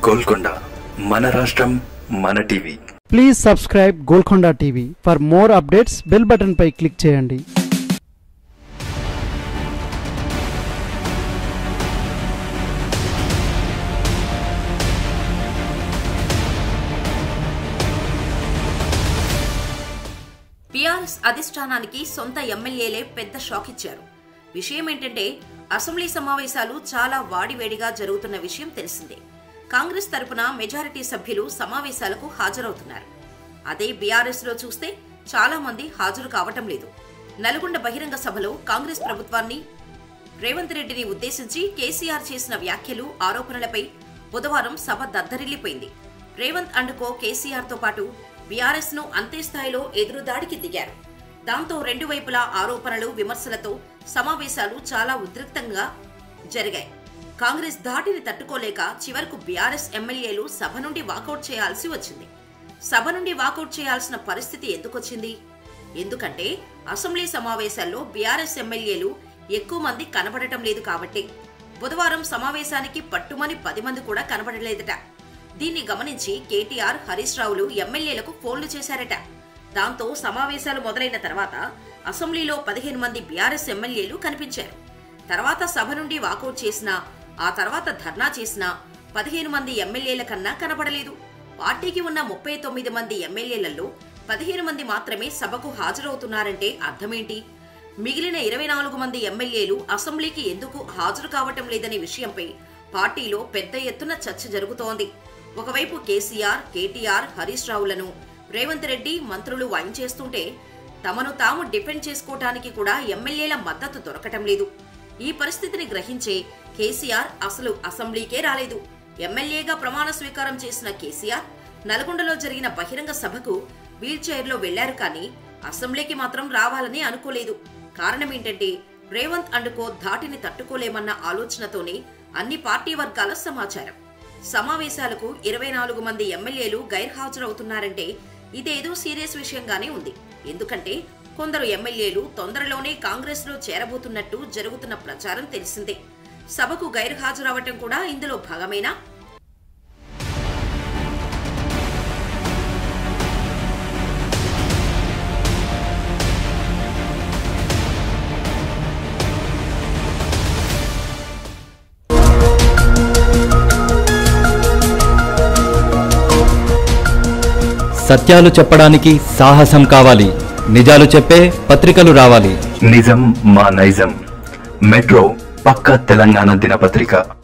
గోల్కొండ మన రాష్ట్రం మన TV please subscribe Golconda TV for more updates bell button పై క్లిక్ చేయండి బీఆర్ఎస్ అధిష్టానానికి సొంత ఎమ్మెల్యేలే పెద్ద షాక్ ఇచ్చారు విషయం ఏంటంటే అసెంబ్లీ సమావేశాలు చాలా వాడివేడిగా జరుగుతున్న విషయం తెలిసిందే కాంగ్రెస్ తరపున మెజారిటీ సభ్యులు సమావేశాలకు హాజరవుతున్నారు అదే బీఆర్ఎస్ లో చూస్తే చాలా మంది హాజరు కావటం లేదు నల్గొండ బహిరంగ సభలో కాంగ్రెస్ ప్రభుత్వాన్ని రేవంత్ రెడ్డిని ఉద్దేశించి కేసీఆర్ చేసిన వ్యాఖ్యలు ఆరోపణలపై బుధవారం సభ దద్దరిల్లిపోయింది రేవంత్ అండ్ కో కేసీఆర్ తో పాటు బీఆర్ఎస్ ను అంతే స్థాయిలో ఎదురుదాడికి దిగారు దాంతో రెండు వైపులా ఆరోపణలు విమర్శలతో సమావేశాలు చాలా ఉద్రిక్తంగా జరిగాయి కాంగ్రెస్ ధాటిని తట్టుకోలేక చివరకు బీఆర్ఎస్ ఎమ్మెల్యేలు సభ నుండి వాకౌట్ చేయాల్సి వచ్చింది సభ నుండి వాకౌట్ చేయాల్సిన పరిస్థితి ఎందుకొచ్చింది ఎందుకంటే అసెంబ్లీ సమావేశాల్లో బీఆర్ఎస్ ఎమ్మెల్యేలు ఎక్కువ మంది కనబడటం లేదు కాబట్టి బుధవారం సమావేశానికి పట్టుమని పది మంది కూడా కనబడలేదట దీన్ని గమనించి కేటీఆర్ హరీష్ రావులు ఎమ్మెల్యేలకు ఫోన్లు చేశారట దాంతో సమావేశాలు మొదలైన తర్వాత అసెంబ్లీలో పదిహేను మంది బీఆర్ఎస్ ఎమ్మెల్యేలు కనిపించారు తర్వాత సభ నుండి వాకౌట్ చేసినా ఆ తర్వాత ధర్నా చేసినా పదిహేను మంది ఎమ్మెల్యేల కన్నా కనబడలేదు పార్టీకి ఉన్న ముప్పై తొమ్మిది మంది ఎమ్మెల్యేలలో పదిహేను మంది మాత్రమే సభకు హాజరవుతున్నారంటే అర్థమేంటి మిగిలిన ఇరవై నాలుగు మంది ఎమ్మెల్యేలు అసెంబ్లీకి ఎందుకు హాజరు కావటం లేదనే విషయంపై పార్టీలో పెద్ద ఎత్తున చర్చ జరుగుతోంది ఒకవైపు కేసీఆర్ కేటీఆర్ హరీష్ రావులను రేవంత్ రెడ్డి మంత్రులు చేస్తుంటే తమను తాము డిఫెండ్ చేసుకోవటానికి కూడా ఎమ్మెల్యేల మద్దతు దొరకటం లేదు ఈ పరిస్థితిని గ్రహించే కేసీఆర్ అసలు అసెంబ్లీకే రాలేదు ఎమ్మెల్యేగా ప్రమాణ స్వీకారం చేసిన కేసీఆర్ నల్గొండలో జరిగిన బహిరంగ సభకు వీల్ చైర్లో వెళ్లారు కానీ అసెంబ్లీకి మాత్రం రావాలని అనుకోలేదు కారణం ఏంటంటే రేవంత్ అండుకో ధాటిని తట్టుకోలేమన్న ఆలోచనతోనే అన్ని పార్టీ వర్గాల సమాచారం సమావేశాలకు ఇరవై నాలుగు మంది ఎమ్మెల్యేలు గైర్హాజరవుతున్నారంటే ఇదేదో సీరియస్ విషయంగానే ఉంది ఎందుకంటే కొందరు ఎమ్మెల్యేలు తొందరలోనే కాంగ్రెస్ లో చేరబోతున్నట్టు జరుగుతున్న ప్రచారం తెలిసిందే సభకు గైర్హాజరవటం కూడా ఇందులో భాగమేనా సత్యాలు చెప్పడానికి సాహసం కావాలి నిజాలు చెప్పే పత్రికలు రావాలి నిజం మా నైజం మెట్రో పక్క తెలంగాణ దినపత్రిక